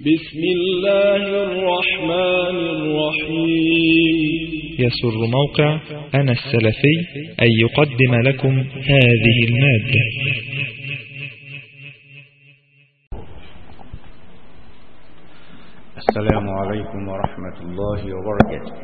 بسم الله الرحمن الرحيم يسر موقع أنا السلفي أن يقدم لكم هذه المادة السلام عليكم ورحمة الله وبركاته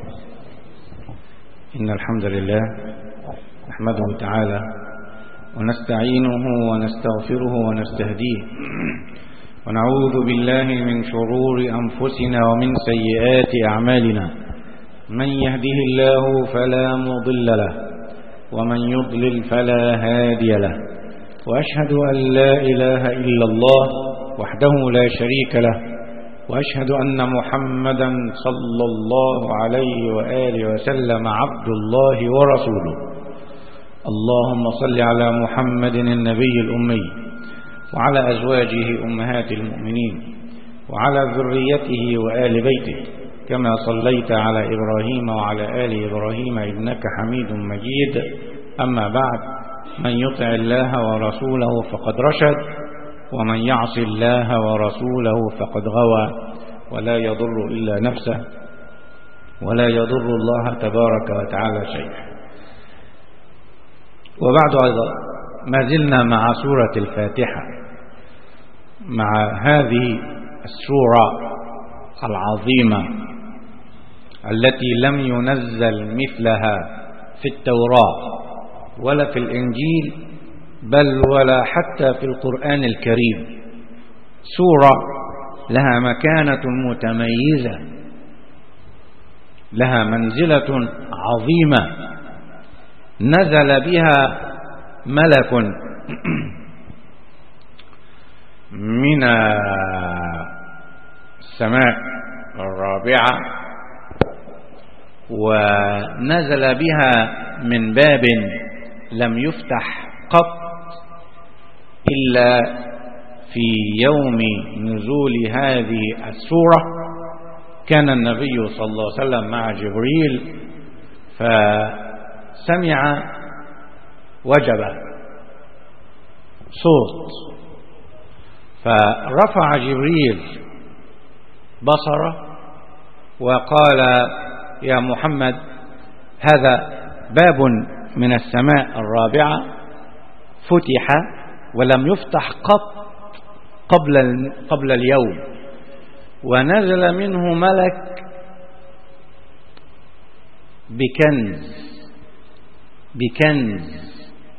إن الحمد لله نحمده تعالى ونستعينه ونستغفره ونستهديه ونعوذ بالله من شرور أنفسنا ومن سيئات أعمالنا من يهده الله فلا مضل له ومن يضلل فلا هادي له وأشهد أن لا إله إلا الله وحده لا شريك له وأشهد أن محمدا صلى الله عليه وآله وسلم عبد الله ورسوله اللهم صل على محمد النبي الأمي وعلى أزواجه أمهات المؤمنين وعلى ذريته وآل بيته كما صليت على إبراهيم وعلى آل إبراهيم إنك حميد مجيد أما بعد من يطع الله ورسوله فقد رشد ومن يعص الله ورسوله فقد غوى ولا يضر إلا نفسه ولا يضر الله تبارك وتعالى شيئا وبعد أيضا ما زلنا مع سورة الفاتحة مع هذه السورة العظيمة التي لم ينزل مثلها في التوراة ولا في الإنجيل بل ولا حتى في القرآن الكريم سورة لها مكانة متميزة لها منزلة عظيمة نزل بها ملك من السماء الرابعة ونزل بها من باب لم يفتح قط إلا في يوم نزول هذه السورة كان النبي صلى الله عليه وسلم مع جبريل فسمع وجب صوت فرفع جبريل بصره وقال يا محمد هذا باب من السماء الرابعة فتح ولم يفتح قط قبل قبل اليوم ونزل منه ملك بكنز بكنز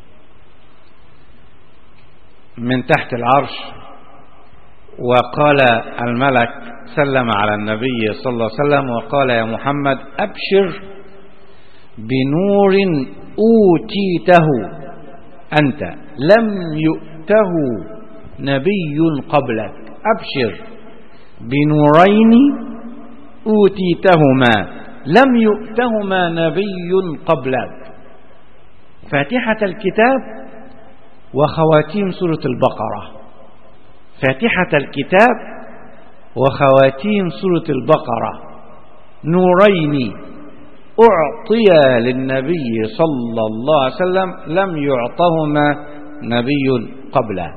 من تحت العرش وقال الملك سلم على النبي صلى الله عليه وسلم وقال يا محمد أبشر بنور أوتيته أنت لم يؤته نبي قبلك أبشر بنورين أوتيتهما لم يؤتهما نبي قبلك فاتحة الكتاب وخواتيم سورة البقرة فاتحة الكتاب وخواتيم سورة البقرة نورين أعطي للنبي صلى الله عليه وسلم لم يعطهما نبي قبله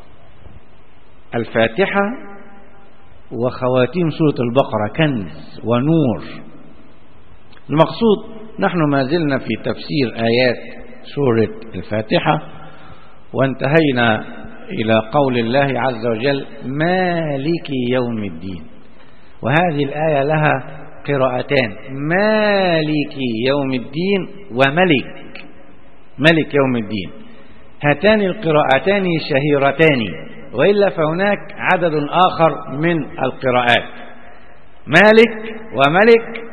الفاتحة وخواتيم سورة البقرة كنز ونور المقصود نحن ما زلنا في تفسير آيات سورة الفاتحة وانتهينا إلى قول الله عز وجل مالك يوم الدين وهذه الآية لها قراءتان مالك يوم الدين وملك ملك يوم الدين هاتان القراءتان شهيرتان وإلا فهناك عدد آخر من القراءات مالك وملك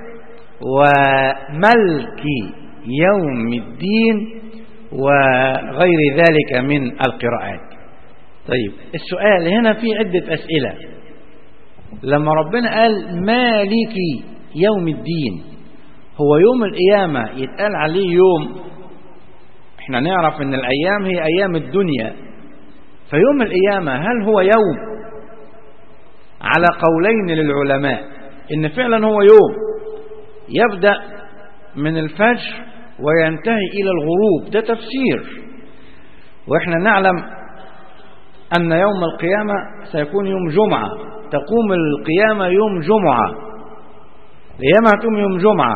وملك يوم الدين وغير ذلك من القراءات طيب السؤال هنا في عدة أسئلة لما ربنا قال مالك يوم الدين هو يوم القيامة يتقال عليه يوم احنا نعرف ان الايام هي ايام الدنيا فيوم القيامة هل هو يوم على قولين للعلماء ان فعلا هو يوم يبدأ من الفجر وينتهي إلى الغروب ده تفسير وإحنا نعلم أن يوم القيامة سيكون يوم جمعة تقوم القيامة يوم جمعة القيامة هتقوم يوم جمعة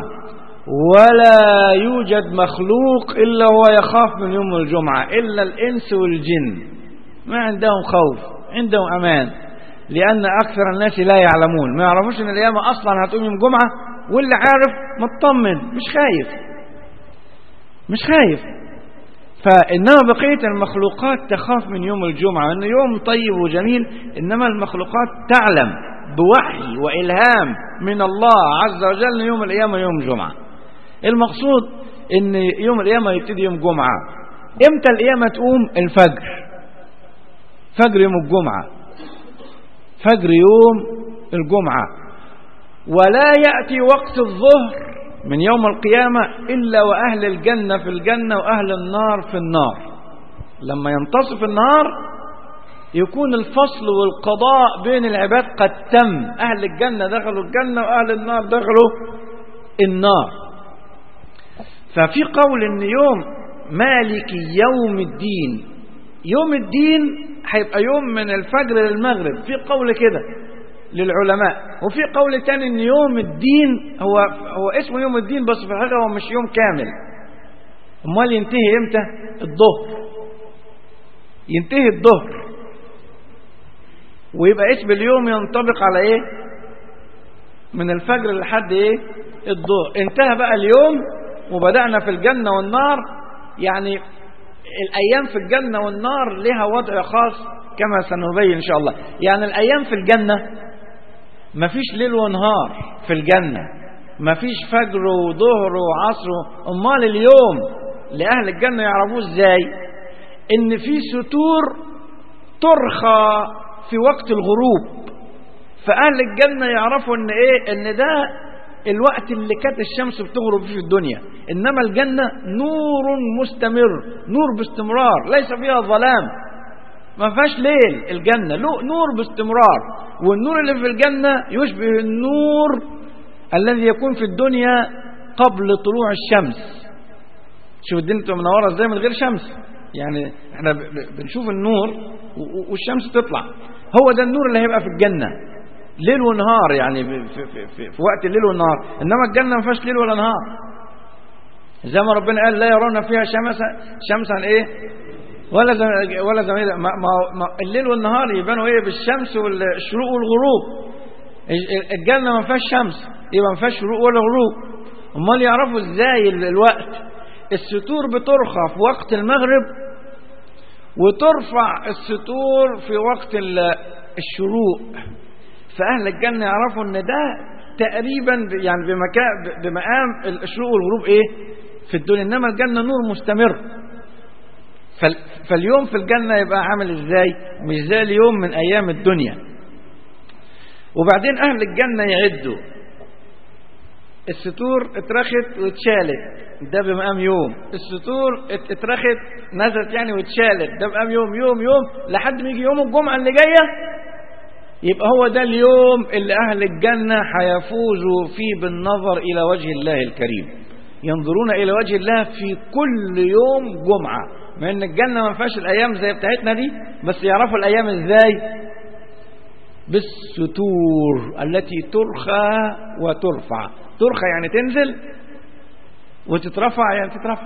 ولا يوجد مخلوق إلا هو يخاف من يوم الجمعة إلا الإنس والجن ما عندهم خوف عندهم أمان لأن أكثر الناس لا يعلمون ما يعرفوش أن القيامة أصلا هتقوم يوم جمعة واللي عارف مطمن مش خايف مش خايف فإنما بقية المخلوقات تخاف من يوم الجمعة أنه يوم طيب وجميل إنما المخلوقات تعلم بوحي وإلهام من الله عز وجل أن يوم القيامة يوم جمعة المقصود أن يوم القيامة يبتدي يوم جمعة إمتى القيامة تقوم الفجر فجر يوم الجمعة فجر يوم الجمعة ولا يأتي وقت الظهر من يوم القيامة إلا وأهل الجنة في الجنة وأهل النار في النار لما ينتصف النهار يكون الفصل والقضاء بين العباد قد تم أهل الجنة دخلوا الجنة وأهل النار دخلوا النار ففي قول ان يوم مالك يوم الدين يوم الدين هيبقى يوم من الفجر للمغرب في قول كده للعلماء وفي قول تاني ان يوم الدين هو هو اسمه يوم الدين بس في الحقيقه هو مش يوم كامل امال ينتهي امتى الظهر ينتهي الظهر ويبقى اسم اليوم ينطبق على ايه من الفجر لحد ايه الظهر انتهى بقى اليوم وبدأنا في الجنة والنار يعني الأيام في الجنة والنار لها وضع خاص كما سنبين إن شاء الله يعني الأيام في الجنة مفيش ليل ونهار في الجنة مفيش فجر وظهر وعصر أمال اليوم لأهل الجنة يعرفوه إزاي إن في ستور ترخى في وقت الغروب فأهل الجنة يعرفوا إن إيه إن ده الوقت اللي كانت الشمس بتغرب فيه في الدنيا إنما الجنة نور مستمر نور باستمرار ليس فيها ظلام ما فيهاش ليل الجنة نور باستمرار والنور اللي في الجنة يشبه النور الذي يكون في الدنيا قبل طلوع الشمس شوف الدنيا تبقى منوره ازاي من غير شمس يعني احنا بنشوف النور والشمس تطلع هو ده النور اللي هيبقى في الجنه ليل ونهار يعني في, في, في, في وقت الليل والنهار انما الجنه ما فيهاش ليل ولا نهار زي ما ربنا قال لا يرون فيها شمسا شمسا ايه ولا زم ولا زميل ما, ما, ما الليل والنهار يبانوا ايه بالشمس والشروق والغروب الجنه ما فيهاش شمس يبقى ما فيهاش شروق ولا غروب امال يعرفوا ازاي الوقت الستور بترخى في وقت المغرب وترفع الستور في وقت الشروق فأهل الجنة يعرفوا ان ده تقريبا يعني بمكان بمقام الشروق والغروب ايه في الدنيا انما الجنة نور مستمر فاليوم في الجنة يبقى عامل ازاي مش زي اليوم من ايام الدنيا وبعدين اهل الجنة يعدوا الستور اترخت واتشالت ده بمقام يوم الستور اترخت نزلت يعني واتشالت ده بمقام يوم يوم يوم لحد ما يجي يوم الجمعة اللي جاية يبقى هو ده اليوم اللي أهل الجنة هيفوزوا فيه بالنظر إلى وجه الله الكريم ينظرون إلى وجه الله في كل يوم جمعة مع أن الجنة ما فيهاش الأيام زي بتاعتنا دي بس يعرفوا الأيام إزاي بالستور التي ترخى وترفع ترخى يعني تنزل وتترفع يعني تترفع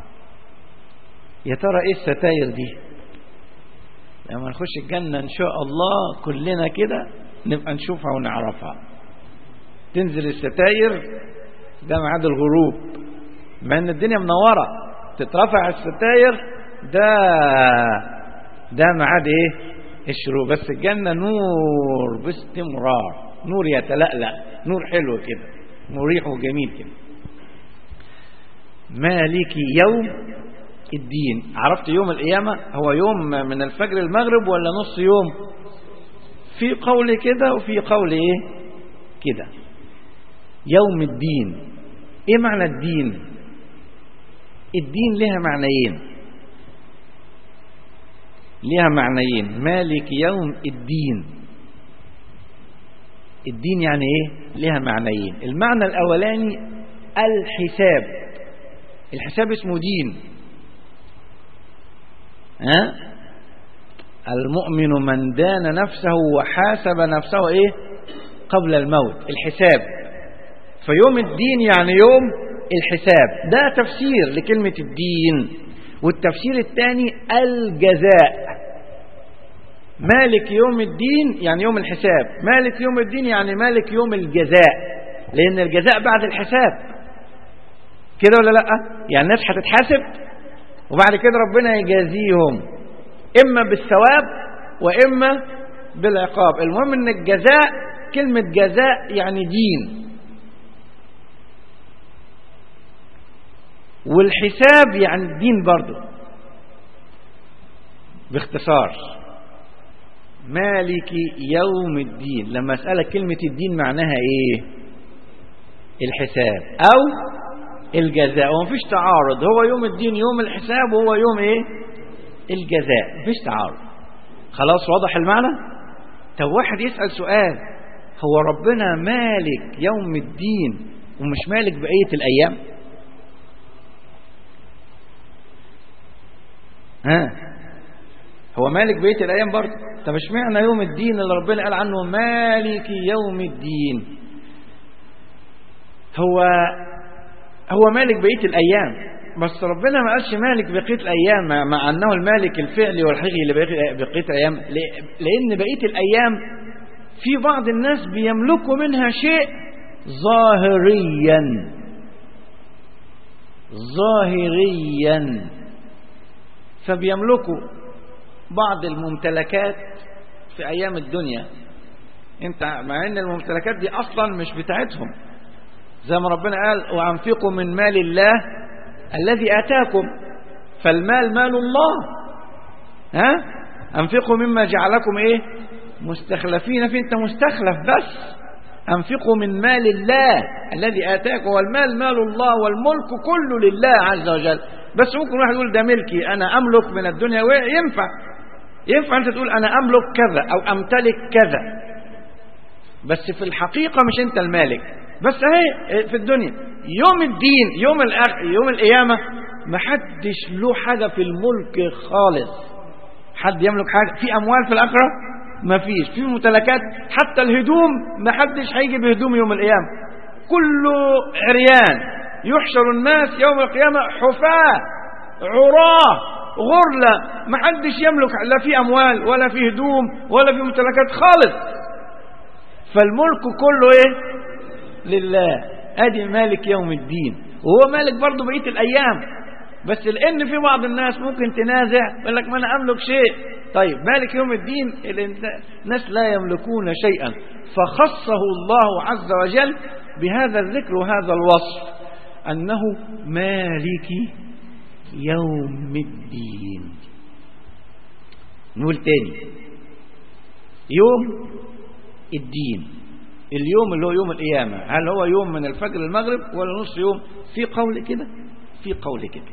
يا ترى ايه الستاير دي لما نخش الجنة إن شاء الله كلنا كده نبقى نشوفها ونعرفها تنزل الستاير ده ميعاد الغروب مع ان الدنيا منورة تترفع الستاير ده ده ميعاد ايه الشروق بس الجنة نور باستمرار نور يتلألأ نور حلو كده مريح وجميل كده مالك يوم الدين عرفت يوم القيامة هو يوم من الفجر المغرب ولا نص يوم في قول كده وفي قول ايه كده يوم الدين ايه معنى الدين الدين لها معنيين لها معنيين مالك يوم الدين الدين يعني ايه لها معنيين المعنى الاولاني الحساب الحساب اسمه دين ها المؤمن من دان نفسه وحاسب نفسه ايه قبل الموت الحساب فيوم الدين يعني يوم الحساب ده تفسير لكلمة الدين والتفسير الثاني الجزاء مالك يوم الدين يعني يوم الحساب مالك يوم الدين يعني مالك يوم الجزاء لأن الجزاء بعد الحساب كده ولا لا يعني الناس هتتحاسب وبعد كده ربنا يجازيهم إما بالثواب وإما بالعقاب المهم ان الجزاء كلمة جزاء يعني دين والحساب يعني الدين برضو باختصار مالك يوم الدين لما أسألك كلمة الدين معناها ايه الحساب او الجزاء ومفيش تعارض هو يوم الدين يوم الحساب وهو يوم ايه الجزاء مفيش تعارض خلاص واضح المعنى طب واحد يسأل سؤال هو ربنا مالك يوم الدين ومش مالك بقية الأيام ها هو مالك بقية الأيام برضه طب اشمعنى يوم الدين اللي ربنا قال عنه مالك يوم الدين هو هو مالك بقية الأيام بس ربنا ما قالش مالك بقية الأيام مع, مع أنه المالك الفعلي والحقيقي لبقية الأيام لأن بقية الأيام في بعض الناس بيملكوا منها شيء ظاهريا ظاهريا فبيملكوا بعض الممتلكات في أيام الدنيا انت مع ان الممتلكات دي اصلا مش بتاعتهم زي ما ربنا قال وانفقوا من مال الله الذي اتاكم فالمال مال الله ها انفقوا مما جعلكم ايه مستخلفين في انت مستخلف بس انفقوا من مال الله الذي اتاكم والمال مال الله والملك كله لله عز وجل بس ممكن واحد يقول ده ملكي انا املك من الدنيا ينفع ينفع انت تقول انا املك كذا او امتلك كذا بس في الحقيقة مش انت المالك بس اهي في الدنيا يوم الدين يوم الأخ يوم القيامة محدش له حاجة في الملك خالص حد يملك حاجة في أموال في الآخرة مفيش في ممتلكات حتى الهدوم محدش هيجي بهدوم يوم القيامة كله عريان يحشر الناس يوم القيامة حفاة عراه غرلة محدش يملك لا في أموال ولا في هدوم ولا في ممتلكات خالص فالملك كله ايه لله ادي مالك يوم الدين وهو مالك برضه بقيه الايام بس لان في بعض الناس ممكن تنازع يقول لك ما انا املك شيء طيب مالك يوم الدين الناس لا يملكون شيئا فخصه الله عز وجل بهذا الذكر وهذا الوصف انه مالك يوم الدين نقول تاني يوم الدين اليوم اللي هو يوم القيامة هل هو يوم من الفجر للمغرب ولا نص يوم في قول كده في قول كده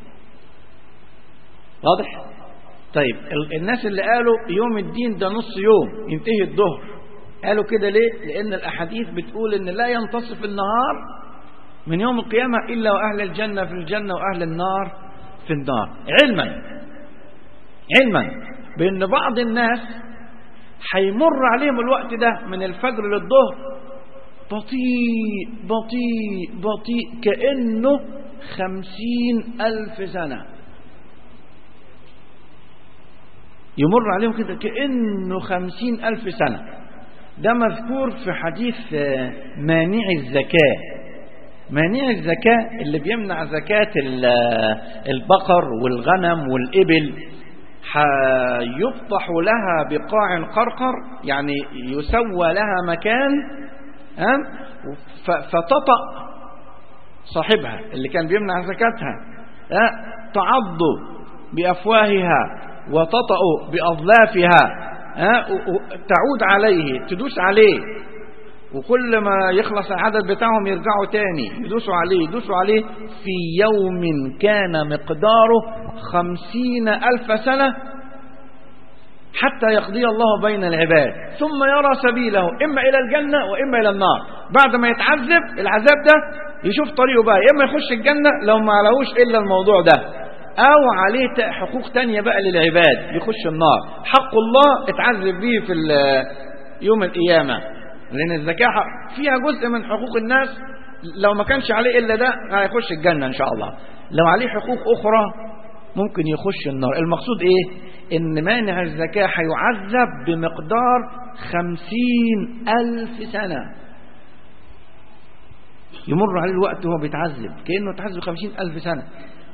واضح طيب الناس اللي قالوا يوم الدين ده نص يوم ينتهي الظهر قالوا كده ليه لان الاحاديث بتقول ان لا ينتصف النهار من يوم القيامة الا واهل الجنة في الجنة واهل النار في النار علما علما بان بعض الناس هيمر عليهم الوقت ده من الفجر للظهر بطيء بطيء بطيء كأنه خمسين ألف سنة يمر عليهم كده كأنه خمسين ألف سنة ده مذكور في حديث مانع الزكاة مانع الزكاة اللي بيمنع زكاة البقر والغنم والإبل يفتح لها بقاع قرقر يعني يسوى لها مكان فتطأ صاحبها اللي كان بيمنع زكاتها تعض بأفواهها وتطأ بأظلافها تعود عليه تدوس عليه وكل ما يخلص العدد بتاعهم يرجعوا تاني يدوسوا عليه يدوسوا عليه في يوم كان مقداره خمسين ألف سنة حتى يقضي الله بين العباد ثم يرى سبيله إما إلى الجنة وإما إلى النار بعد ما يتعذب العذاب ده يشوف طريقه بقى إما يخش الجنة لو ما علوش إلا الموضوع ده أو عليه حقوق تانية بقى للعباد يخش النار حق الله اتعذب به في يوم القيامة لأن الزكاة فيها جزء من حقوق الناس لو ما كانش عليه إلا ده هيخش الجنة إن شاء الله لو عليه حقوق أخرى ممكن يخش النار المقصود إيه إن مانع الزكاة هيعذب بمقدار خمسين ألف سنة يمر عليه الوقت وهو بيتعذب كأنه اتعذب خمسين ألف سنة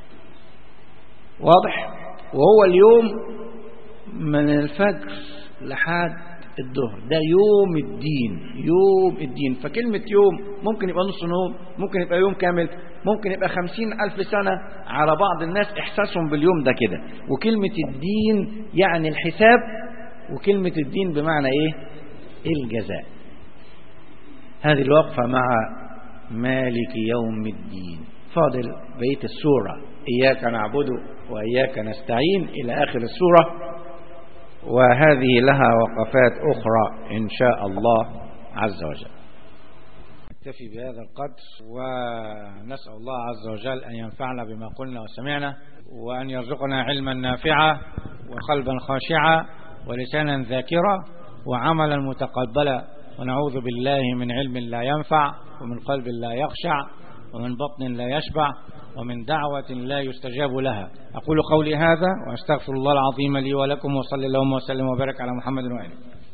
واضح وهو اليوم من الفجر لحد الظهر ده يوم الدين يوم الدين فكلمة يوم ممكن يبقى نص نوم ممكن يبقى يوم كامل ممكن يبقى خمسين ألف سنة على بعض الناس إحساسهم باليوم ده كده وكلمة الدين يعني الحساب وكلمة الدين بمعنى إيه الجزاء هذه الوقفة مع مالك يوم الدين فاضل بقية السورة إياك نعبد وإياك نستعين إلى آخر السورة وهذه لها وقفات أخرى إن شاء الله عز وجل نكتفي بهذا القدر ونسأل الله عز وجل أن ينفعنا بما قلنا وسمعنا وأن يرزقنا علما نافعا وقلبا خاشعا ولسانا ذاكرا وعملا متقبلا ونعوذ بالله من علم لا ينفع ومن قلب لا يخشع ومن بطن لا يشبع ومن دعوة لا يستجاب لها أقول قولي هذا وأستغفر الله العظيم لي ولكم وصلى اللهم وسلم وبارك على محمد وآله